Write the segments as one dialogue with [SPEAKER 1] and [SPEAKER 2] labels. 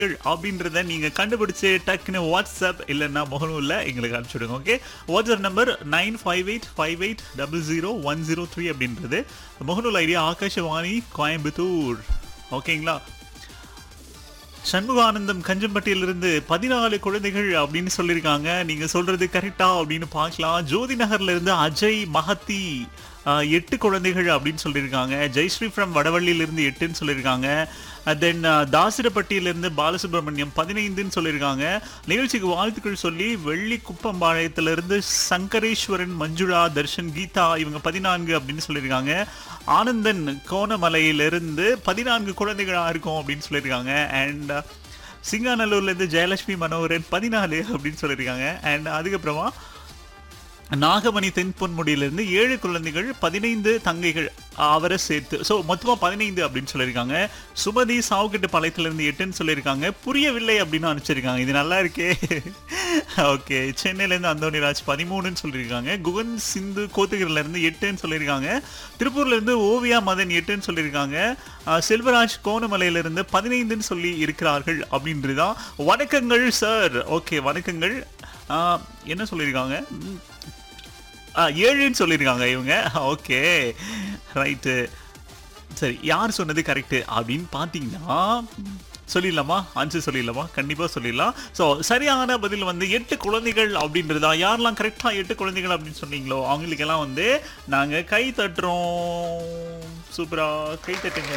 [SPEAKER 1] அப்படின்றத நீங்க கண்டுபிடிச்சு டக்குன்னு வாட்ஸ்அப் இல்லைன்னா முகநூல்ல எங்களுக்கு அனுப்பிச்சுடுங்க okay WhatsApp number nine five eight five eight double zero one zero three அப்படின்றது முகநூல் ஐடியா ஆகாஷவாணி கோயம்புத்தூர் ஓகேங்களா சண்முகானந்தம் கஞ்சம்பட்டியிலிருந்து பதினாலு குழந்தைகள் அப்படின்னு சொல்லியிருக்காங்க நீங்க சொல்றது கரெக்டா அப்படின்னு பார்க்கலாம் ஜோதி நகர்ல இருந்து அஜய் மஹத்தி ஆஹ், எட்டு குழந்தைகள் அப்படின்னு சொல்லியிருக்காங்க ஜெயஸ்ரீ ஃப்ரம் வடவள்ளியிலிருந்து எட்டுன்னு சொல்லியிருக்காங்க தென் தாசிரப்பட்டியிலிருந்து பாலசுப்ரமணியம் பதினைந்துன்னு சொல்லியிருக்காங்க நிகழ்ச்சிக்கு வாழ்த்துக்கள் சொல்லி வெள்ளி குப்பம்பாளையத்திலிருந்து சங்கரேஸ்வரன் மஞ்சுளா தர்ஷன் கீதா இவங்க பதினான்கு அப்படின்னு சொல்லியிருக்காங்க ஆனந்தன் கோணமலையிலிருந்து பதினான்கு குழந்தைகளா இருக்கும் அப்படின்னு சொல்லியிருக்காங்க அண்ட் சிங்காநல்லூர்லேருந்து ஜெயலட்சுமி மனோகரன் பதினாலு அப்படின்னு சொல்லியிருக்காங்க அண்ட் அதுக்கப்புறமா நாகமணி தென்பொன்முடியிலிருந்து ஏழு குழந்தைகள் பதினைந்து தங்கைகள் அவரை சேர்த்து ஸோ மொத்தமாக பதினைந்து அப்படின்னு சொல்லியிருக்காங்க சுமதி சாவுக்கட்டு பாளையத்திலிருந்து எட்டுன்னு சொல்லியிருக்காங்க புரியவில்லை அப்படின்னு அனுப்பிச்சிருக்காங்க இது நல்லா இருக்கே ஓகே சென்னையிலேருந்து அந்தோனிராஜ் பதிமூணுன்னு சொல்லியிருக்காங்க குகன் சிந்து கோத்தகிரிலேருந்து எட்டுன்னு சொல்லியிருக்காங்க திருப்பூர்லேருந்து ஓவியா மதன் எட்டுன்னு சொல்லியிருக்காங்க அஹ், செல்வராஜ் கோணமலையிலிருந்து பதினைந்துன்னு சொல்லி இருக்கிறார்கள் அப்படின்றதுதான் வணக்கங்கள் சார் ஓகே வணக்கங்கள் அஹ், என்ன சொல்லியிருக்காங்க ம், ஆ ஏழுன்னு சொல்லியிருக்காங்க இவங்க ஓகே ரைட்டு சரி யார் சொன்னது கரெக்டு அப்படின்னு பார்த்தீங்கன்னா சொல்லிடலாமா ஆன்சர் சொல்லிடலாமா கண்டிப்பாக சொல்லிடலாம் ஸோ சரியான பதில் வந்து எட்டு குழந்தைகள் அப்படின்றதா யாரெல்லாம் கரெக்டாக எட்டு குழந்தைகள் அப்படின்னு சொன்னீங்களோ அவங்களுக்கெல்லாம் வந்து நாங்கள் கை தட்டுறோம் சூப்பராக கை தட்டுங்க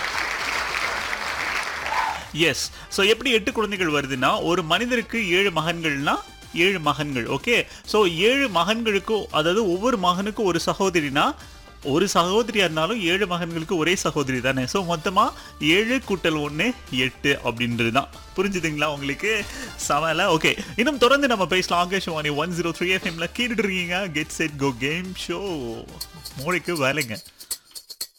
[SPEAKER 1] எஸ் ஸோ எப்படி எட்டு குழந்தைகள் வருதுன்னா ஒரு மனிதருக்கு ஏழு மகன்கள்னா ஏழு மகன்கள் ஓகே ஸோ ஏழு மகன்களுக்கும் அதாவது ஒவ்வொரு மகனுக்கும் ஒரு சகோதரினா ஒரு சகோதரியா இருந்தாலும் ஏழு மகன்களுக்கு ஒரே சகோதரி தானே ஸோ மொத்தமாக ஏழு கூட்டல் ஒன்று எட்டு அப்படின்றது தான் புரிஞ்சுதுங்களா உங்களுக்கு சவால ஓகே இன்னும் தொடர்ந்து நம்ம பேசலாம் ஆகாஷவாணி ஒன் ஜீரோ த்ரீ எஃப்எம்ல கேட்டுட்டு இருக்கீங்க get set go game show மூளைக்கு வேலைங்க